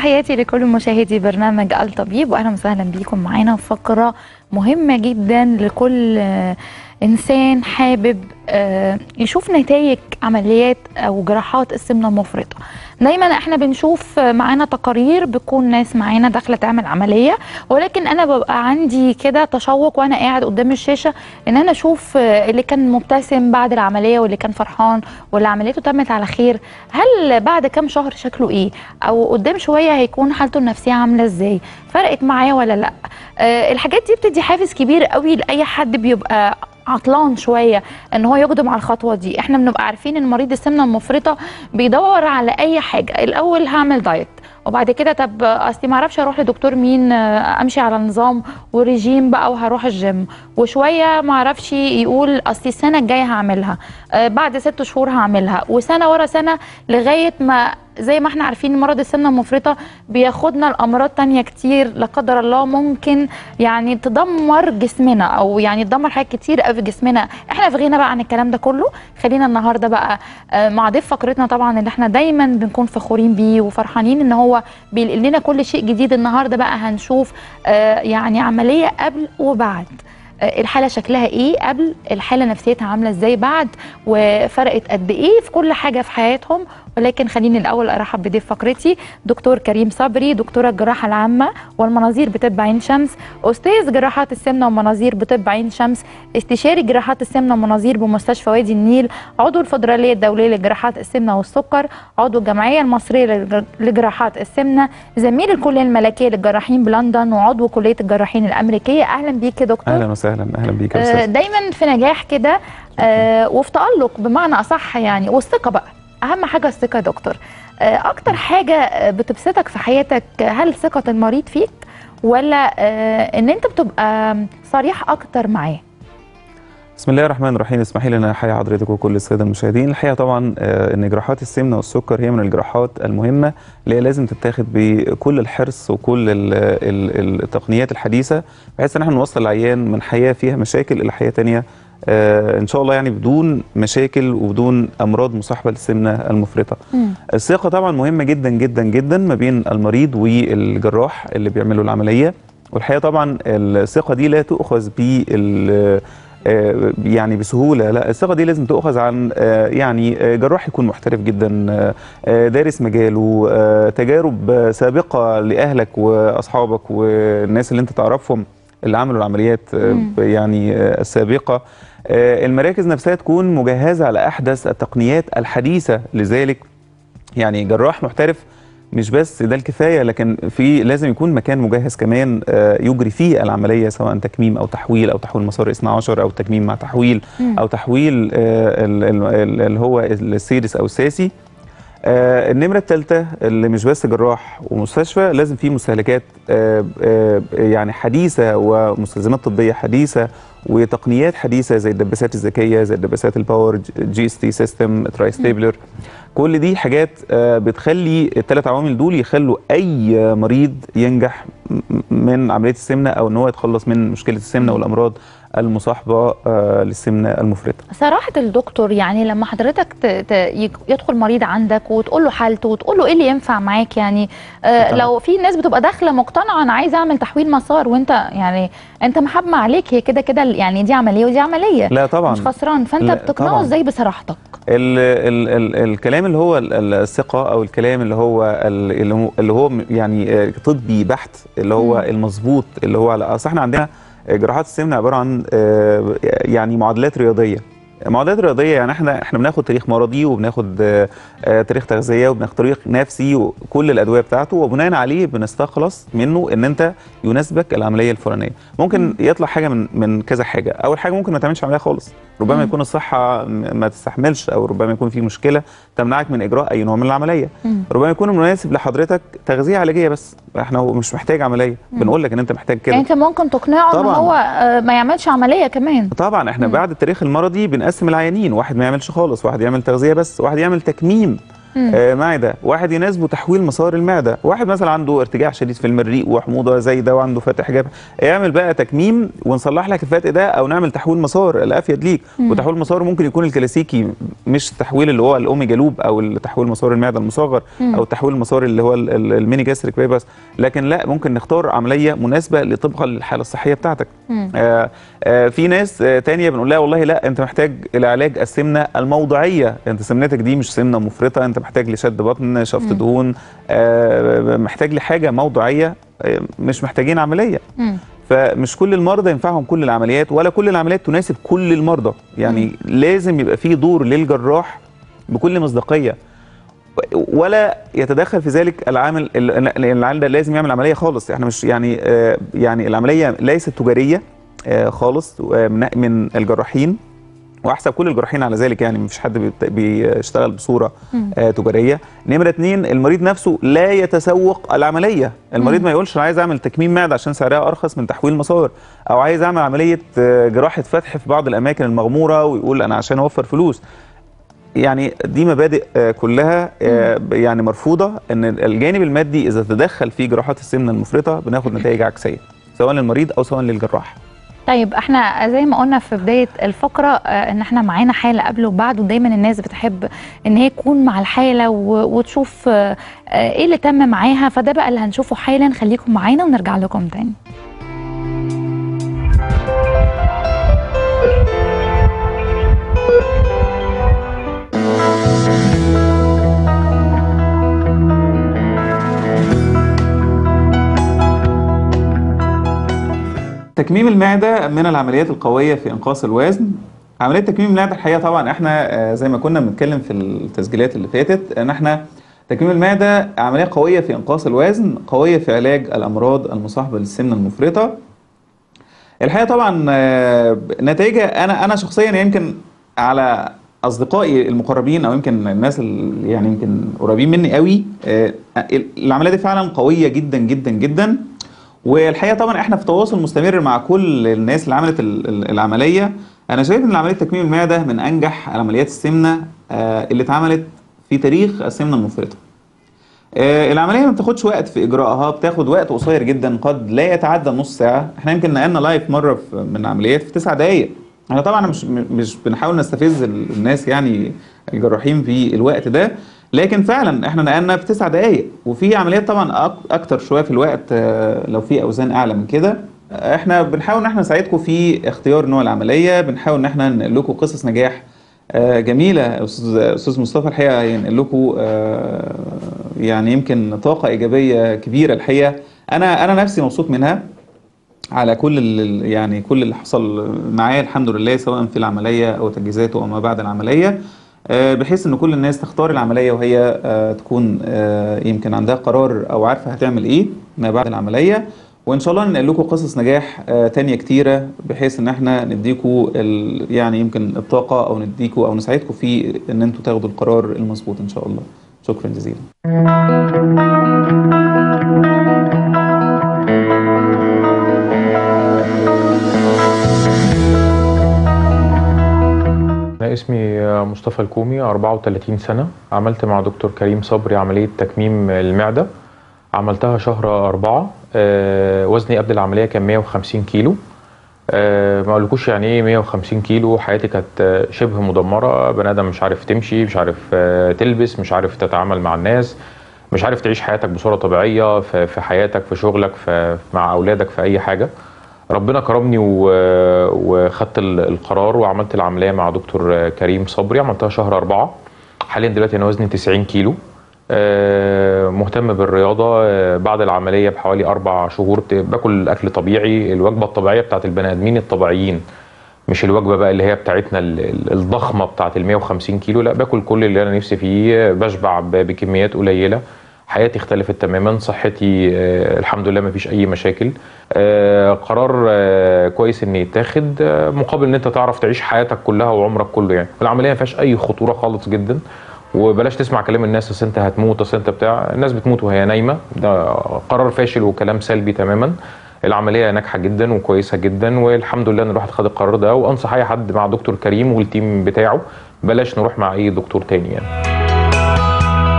تحياتي لكل مشاهدي برنامج الطبيب واهلا وسهلا بيكم معانا في فقره مهمه جدا لكل آه، انسان حابب آه، يشوف نتائج عمليات او جراحات السمنه المفرطه دايما احنا بنشوف آه، معانا تقارير بتكون ناس معانا داخله تعمل عمليه ولكن انا ببقى عندي كده تشوق وانا قاعد قدام الشاشه ان انا اشوف آه، اللي كان مبتسم بعد العمليه واللي كان فرحان واللي عمليته تمت على خير هل بعد كام شهر شكله ايه او قدام شويه هيكون حالته النفسيه عامله ازاي فرقت معاه ولا لا آه الحاجات دي بتدي حافز كبير قوي لاي حد بيبقى عطلان شويه ان هو يقدم على الخطوه دي احنا بنبقى عارفين ان مريض السمنه المفرطه بيدور على اي حاجه الاول هعمل دايت وبعد كده طب اصلي ما اعرفش اروح لدكتور مين آه، امشي على نظام وريجيم بقى وهروح الجيم وشويه ما اعرفش يقول اصلي السنه الجايه هعملها آه، بعد ست شهور هعملها وسنه ورا سنه لغايه ما زي ما احنا عارفين مرض السمنه المفرطه بياخدنا لامراض تانية كتير لا قدر الله ممكن يعني تدمر جسمنا او يعني تدمر حاجات كتير قوي في جسمنا احنا في غنى بقى عن الكلام ده كله خلينا النهارده بقى آه، مع ضيف فقرتنا طبعا اللي احنا دايما بنكون فخورين بيه وفرحانين ان هو بينقل لنا كل شيء جديد النهارده بقى هنشوف آه، يعني عمليه قبل وبعد آه، الحاله شكلها ايه قبل الحاله نفسيتها عامله ازاي بعد وفرقت قد ايه في كل حاجه في حياتهم ولكن خليني الاول ارحب بضيف فقرتي دكتور كريم صبري دكتوره الجراحه العامه والمناظير بطب عين شمس استاذ جراحات السمنه والمناظير بطب عين شمس استشاري جراحات السمنه والمناظير بمستشفى وادي النيل عضو الفدراليه الدوليه لجراحات السمنه والسكر عضو الجمعيه المصريه للج- لجراحات السمنه زميل الكليه الملكيه للجراحين بلندن وعضو كليه الجراحين الامريكيه اهلا بيك يا دكتور اهلا وسهلا اهلا بيك يا آه، استاذ دايما في نجاح كده آه، وفي تألق بمعنى أصح يعني والثقة بقى أهم حاجة الثقة يا دكتور آه، أكتر حاجة آه، بتبسطك في حياتك آه، هل ثقة المريض فيك ولا آه، إن أنت بتبقى صريح أكتر معاه بسم الله الرحمن الرحيم اسمحي لي ان احيي حضرتك وكل الساده المشاهدين الحقيقه طبعا آه، ان جراحات السمنه والسكر هي من الجراحات المهمه اللي هي لازم تتاخد بكل الحرص وكل ال ال التقنيات الحديثه بحيث ان احنا نوصل العيان من حياه فيها مشاكل الى حياه ثانيه ان شاء الله يعني بدون مشاكل وبدون امراض مصاحبه للسمنه المفرطه الثقه طبعا مهمه جدا جدا جدا ما بين المريض والجراح اللي بيعملوا العمليه والحقيقه طبعا الثقه دي لا تؤخذ بال آه، يعني بسهوله لا الثقه دي لازم تؤخذ عن آه، يعني آه، جراح يكون محترف جدا آه، آه، دارس مجاله آه، تجارب آه، سابقه لاهلك واصحابك والناس اللي انت تعرفهم اللي عملوا العمليات آه، مم. يعني آه، السابقه آه، المراكز نفسها تكون مجهزه على احدث التقنيات الحديثه لذلك يعني جراح محترف مش بس ده الكفايه لكن في لازم يكون مكان مجهز كمان آه، يجري فيه العمليه سواء تكميم او تحويل او تحويل مسار 12 او تكميم مع تحويل مم. او تحويل آه، ال- ال- ال- اللي هو السيرس او الساسي آه، النمره الثالثه اللي مش بس جراح ومستشفى لازم فيه مستهلكات آه، آه، يعني حديثه ومستلزمات طبيه حديثه وتقنيات حديثه زي الدباسات الذكيه زي الدباسات الباور جي اس تي سيستم تراي ستيبلر كل دي حاجات آه، بتخلي الثلاث عوامل دول يخلوا اي مريض ينجح م- من عمليه السمنه او ان هو يتخلص من مشكله السمنه والامراض المصاحبه آه، للسمنه المفرطه صراحة الدكتور يعني لما حضرتك ت... ت... يك- يدخل مريض عندك وتقول له حالته وتقول له ايه اللي ينفع معاك يعني آه طبعا. لو في ناس بتبقى داخلة مقتنعة انا عايزة اعمل تحويل مسار وانت يعني انت محمى عليك هي كده كده يعني دي عملية ودي عملية لا طبعا مش خسران فانت لا، بتقنعه طبعاً. ازاي بصراحتك ال ال ال الكلام اللي هو ال- ال- الثقه او الكلام اللي هو ال- اللي هو- اللي هو م- يعني آه، طبي بحت اللي هو مم. المظبوط اللي هو على اصل احنا عندنا جراحات السمنه عباره عن آه، يعني معادلات رياضيه معادلات رياضيه يعني احنا احنا بناخد تاريخ مرضي وبناخد آه، آه، تاريخ تغذيه وبناخد تاريخ نفسي وكل الادويه بتاعته وبناء عليه بنستخلص منه ان انت يناسبك العمليه الفلانيه ممكن يطلع حاجه من من كذا حاجه اول حاجه ممكن ما تعملش عمليه خالص ربما مم. يكون الصحه م- ما تستحملش او ربما يكون في مشكله تمنعك من اجراء اي نوع من العمليه مم. ربما يكون مناسب لحضرتك تغذيه علاجيه بس احنا هو مش محتاج عمليه مم. بنقول لك ان انت محتاج كده يعني انت ممكن تقنعه ان طبعاً. هو آه ما يعملش عملية كمان طبعا احنا مم. بعد التاريخ المرضي بنقسم العيانين واحد ما يعملش خالص واحد يعمل تغذيه بس واحد يعمل تكميم مم. آه معده واحد يناسبه تحويل مسار المعده واحد مثلا عنده ارتجاع شديد في المريء وحموضه زي ده وعنده فتح جبهه اعمل بقى تكميم ونصلح لك الفتق ده او نعمل تحويل مسار الافيد ليك مم. وتحويل مسار ممكن يكون الكلاسيكي مش التحويل اللي هو الاوميجا لوب او تحويل مسار المعده المصغر مم. او تحويل المسار اللي هو ال- ال- الميني جاستريك بايباس لكن لا ممكن نختار عمليه مناسبه لطبقا للحاله الصحيه بتاعتك مم. آه آه في ناس آه تانية بنقول لها والله لا انت محتاج العلاج السمنه الموضعيه انت سمنتك دي مش سمنه مفرطه انت محتاج لشد بطن شفط مم. دهون آه محتاج لحاجه موضعيه آه مش محتاجين عمليه مم. فمش كل المرضى ينفعهم كل العمليات ولا كل العمليات تناسب كل المرضى يعني لازم يبقى في دور للجراح بكل مصداقيه ولا يتدخل في ذلك العامل ال- العامل ده لازم يعمل عمليه خالص احنا مش يعني آه، يعني العمليه ليست تجاريه آه، خالص آه، من من الجراحين واحسب كل الجراحين على ذلك يعني مفيش حد بيت- بيشتغل بصوره مم. آه تجاريه نمره اتنين المريض نفسه لا يتسوق العمليه المريض مم. ما يقولش انا عايز اعمل تكميم معده عشان سعرها ارخص من تحويل مسار او عايز اعمل عمليه آه، جراحه فتح في بعض الاماكن المغموره ويقول انا عشان اوفر فلوس يعني دي مبادئ آه، كلها آه، يعني مرفوضه ان الجانب المادي اذا تدخل في جراحات السمنه المفرطه بناخد نتائج عكسيه سواء للمريض او سواء للجراح طيب احنا زي ما قلنا في بدايه الفقره آه، ان احنا معانا حاله قبل وبعد ودايما الناس بتحب ان هي تكون مع الحاله و- وتشوف آه، آه، ايه اللي تم معاها فده بقى اللي هنشوفه حالا خليكم معانا ونرجع لكم تاني تكميم المعده من العمليات القويه في انقاص الوزن عمليه تكميم المعده الحقيقه طبعا احنا آه، زي ما كنا بنتكلم في التسجيلات اللي فاتت ان احنا تكميم المعده عمليه قويه في انقاص الوزن قويه في علاج الامراض المصاحبه للسمنه المفرطه الحقيقه طبعا آه، نتائجها انا انا شخصيا يمكن على اصدقائي المقربين او يمكن الناس اللي يعني يمكن قريبين مني قوي آه، العمليه دي فعلا قويه جدا جدا جدا والحقيقه طبعا احنا في تواصل مستمر مع كل الناس اللي عملت ال- ال- العمليه انا شايف ان عمليه تكميم المعده من انجح عمليات السمنه آه، اللي اتعملت في تاريخ السمنه المفرطه آه، العمليه ما بتاخدش وقت في اجراءها بتاخد وقت قصير جدا قد لا يتعدى نص ساعه احنا يمكن نقلنا لايف مره في من عمليات في تسع دقائق احنا طبعا مش مش بنحاول نستفز ال- الناس يعني الجراحين في الوقت ده لكن فعلا احنا نقلنا في تسع دقائق وفي عمليات طبعا أك- اكتر شويه في الوقت آه، لو في اوزان اعلى من كده آه، احنا بنحاول ان احنا نساعدكم في اختيار نوع العمليه بنحاول ان احنا ننقل لكم قصص نجاح آه، جميله استاذ استاذ مصطفى الحقيقه ينقل لكم آه، يعني يمكن طاقه ايجابيه كبيره الحقيقه انا انا نفسي مبسوط منها على كل ال- يعني كل اللي حصل معايا الحمد لله سواء في العمليه او تجهيزاته او ما بعد العمليه آه، بحيث ان كل الناس تختار العمليه وهي آه، تكون آه، يمكن عندها قرار او عارفه هتعمل ايه ما بعد العمليه وان شاء الله ننقل لكم قصص نجاح آه، تانية كتيره بحيث ان احنا نديكم ال- يعني يمكن الطاقه او نديكم او نساعدكم في ان انتم تاخدوا القرار المظبوط ان شاء الله شكرا جزيلا أنا اسمي مصطفى الكومي 34 سنة عملت مع دكتور كريم صبري عملية تكميم المعدة عملتها شهر أربعة آه، وزني قبل العملية كان 150 كيلو آه، ما اقولكوش يعني ايه 150 كيلو حياتي كانت آه، شبه مدمرة بني آدم مش عارف تمشي مش عارف آه، تلبس مش عارف تتعامل مع الناس مش عارف تعيش حياتك بصورة طبيعية في في حياتك في شغلك في مع أولادك في أي حاجة ربنا كرمني و- وخدت ال- القرار وعملت العمليه مع دكتور كريم صبري عملتها شهر أربعة حاليا دلوقتي انا وزني 90 كيلو آه، مهتم بالرياضه آه، بعد العمليه بحوالي اربع شهور ت- باكل اكل طبيعي الوجبه الطبيعيه بتاعت البني ادمين الطبيعيين مش الوجبه بقى اللي هي بتاعتنا ال- ال- الضخمه بتاعت ال 150 كيلو لا باكل كل اللي انا نفسي فيه بشبع ب- بكميات قليله حياتي اختلفت تماما صحتي آه، الحمد لله ما فيش اي مشاكل آه، قرار آه، كويس ان يتاخد آه، مقابل ان انت تعرف تعيش حياتك كلها وعمرك كله يعني العمليه ما فيهاش اي خطوره خالص جدا وبلاش تسمع كلام الناس اصل انت هتموت اصل انت بتاع الناس بتموت وهي نايمه ده قرار فاشل وكلام سلبي تماما العمليه ناجحه جدا وكويسه جدا والحمد لله ان الواحد خد القرار ده وانصح اي حد مع دكتور كريم والتيم بتاعه بلاش نروح مع اي دكتور تاني يعني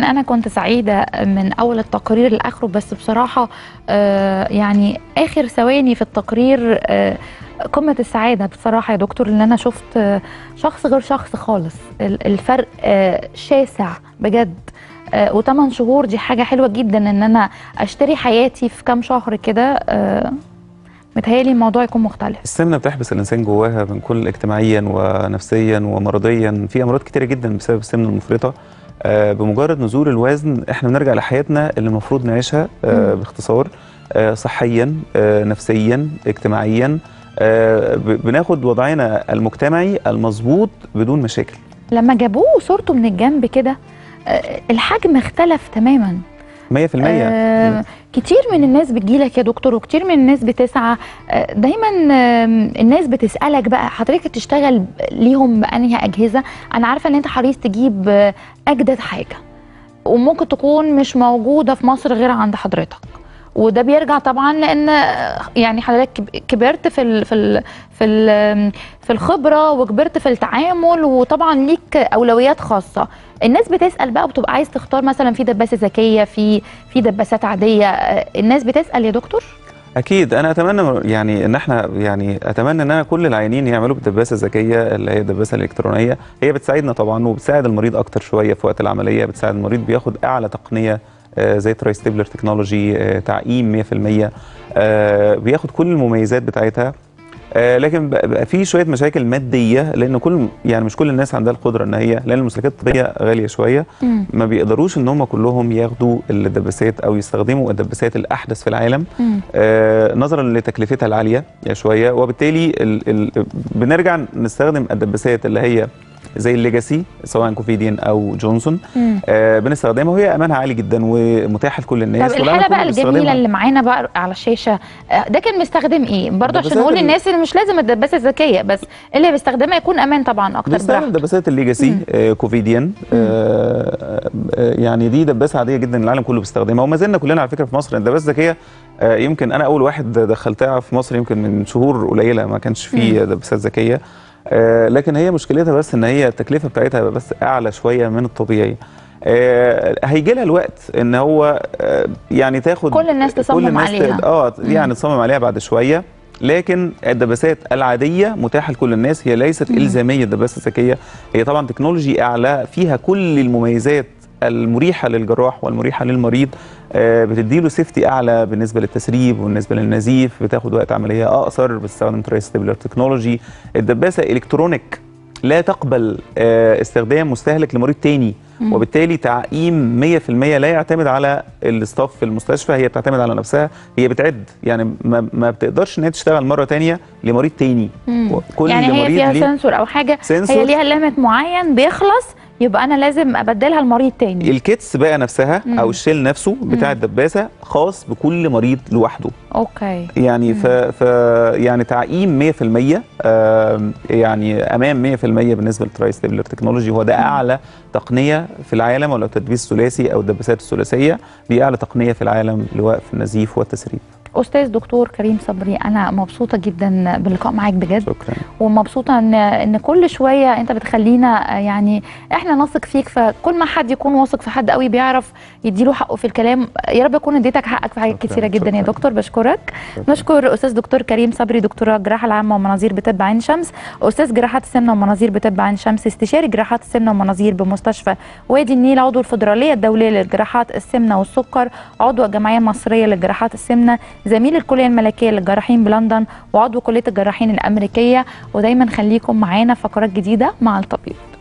انا كنت سعيده من اول التقرير لاخره بس بصراحه آه يعني اخر ثواني في التقرير آه قمه السعاده بصراحه يا دكتور ان انا شفت آه، شخص غير شخص خالص ال- الفرق آه شاسع بجد آه وثمان شهور دي حاجه حلوه جدا ان انا اشتري حياتي في كام شهر كده آه متهيألي الموضوع يكون مختلف السمنه بتحبس الانسان جواها من كل اجتماعيا ونفسيا ومرضيا في امراض كتيره جدا بسبب السمنه المفرطه آه، بمجرد نزول الوزن احنا بنرجع لحياتنا اللي المفروض نعيشها آه، مم. باختصار آه، صحيا آه، نفسيا اجتماعيا آه، ب- بناخد وضعنا المجتمعي المظبوط بدون مشاكل لما جابوه صورته من الجنب كده آه الحجم اختلف تماما 100% آه كتير من الناس بتجيلك يا دكتور وكتير من الناس بتسعى آه دايما آه الناس بتسالك بقى حضرتك بتشتغل ليهم بانهي اجهزه انا عارفه ان انت حريص تجيب آه اجدد حاجه وممكن تكون مش موجوده في مصر غير عند حضرتك وده بيرجع طبعا لان آه، يعني حضرتك كب- كبرت في ال في ال في ال في الخبره وكبرت في التعامل وطبعا ليك اولويات خاصه الناس بتسال بقى وبتبقى عايز تختار مثلا في دباسه ذكيه في في دباسات عاديه آه، الناس بتسال يا دكتور اكيد انا اتمنى يعني ان احنا يعني اتمنى ان انا كل العيانين يعملوا بالدباسه الذكيه اللي هي الدباسه الالكترونيه هي بتساعدنا طبعا وبتساعد المريض اكتر شويه في وقت العمليه بتساعد المريض بياخد اعلى تقنيه آه، زي تراي ستيبلر تكنولوجي آه، تعقيم 100% آه، بياخد كل المميزات بتاعتها آه، لكن بقى بقى في شويه مشاكل ماديه لان كل يعني مش كل الناس عندها القدره ان هي لان المسلكات الطبيه غاليه شويه مم. ما بيقدروش ان هم كلهم ياخدوا الدباسات او يستخدموا الدباسات الاحدث في العالم مم. آه، نظرا لتكلفتها العاليه شويه وبالتالي ال ال بنرجع نستخدم الدباسات اللي هي زي الليجاسي سواء كوفيديان او جونسون مم. آه بنستخدمها وهي امانها عالي جدا ومتاحه لكل الناس طب والعالم الحاله كله بقى الجميله بيستخدمها. اللي معانا بقى على الشاشه آه، ده كان مستخدم ايه برضه عشان الدباسات نقول ال- للناس اللي مش لازم الدباسه الذكيه بس اللي بيستخدمها يكون امان طبعا اكتر بنستخدم براحته دباسات الليجاسي مم. آه كوفيديان آه آه يعني دي دباسه عاديه جدا العالم كله بيستخدمها وما زلنا كلنا على فكره في مصر الدباسه الذكيه آه يمكن انا اول واحد دخلتها في مصر يمكن من شهور قليله ما كانش فيه دباسات ذكيه آه لكن هي مشكلتها بس ان هي التكلفه بتاعتها بس اعلى شويه من الطبيعي آه هيجي لها الوقت ان هو آه يعني تاخد كل الناس تصمم كل الناس عليها. ت- اه يعني تصمم عليها بعد شويه لكن الدباسات العاديه متاحه لكل الناس هي ليست مم. الزاميه الدباسه الذكيه هي طبعا تكنولوجي اعلى فيها كل المميزات المريحه للجراح والمريحه للمريض آه، بتديله سيفتي اعلى بالنسبه للتسريب وبالنسبه للنزيف بتاخد وقت عمليه اقصر بتستخدم ترايستيبلر تكنولوجي الدباسه الكترونيك لا تقبل آه، استخدام مستهلك لمريض تاني مم. وبالتالي تعقيم 100% لا يعتمد على الاستاف في المستشفى هي بتعتمد على نفسها هي بتعد يعني ما, ما بتقدرش ان هي تشتغل مره تانية لمريض تاني مم. كل يعني هي مريض فيها ليه سنسور او حاجه سنسور. هي ليها ليميت معين بيخلص يبقى انا لازم ابدلها لمريض تاني الكيتس بقى نفسها مم. او الشيل نفسه بتاع مم. الدباسه خاص بكل مريض لوحده اوكي يعني ف, ف يعني تعقيم 100% آم، يعني امان 100% بالنسبه للتراي ستيبلر تكنولوجي هو ده اعلى تقنيه في العالم ولو التدبيس الثلاثي او الدباسات الثلاثيه دي اعلى تقنيه في العالم لوقف النزيف والتسريب استاذ دكتور كريم صبري انا مبسوطه جدا باللقاء معاك بجد شكرا ومبسوطه ان ان كل شويه انت بتخلينا يعني احنا نثق فيك فكل ما حد يكون واثق في حد قوي بيعرف يديله حقه في الكلام يا رب اكون اديتك حقك في حاجات شكراً، كتيره جدا يا شكراً. دكتور بشكرك شكراً. نشكر استاذ دكتور كريم صبري دكتوراه الجراحه العامه ومناظير بطب عين شمس استاذ جراحات السمنه ومناظير بطب عين شمس استشاري جراحات السمنه ومناظير بمستشفى وادي النيل عضو الفدراليه الدوليه للجراحات السمنه والسكر عضو الجمعيه المصريه للجراحات السمنه زميل الكليه الملكيه للجراحين بلندن وعضو كليه الجراحين الامريكيه ودايما خليكم معانا فقرات جديده مع الطبيب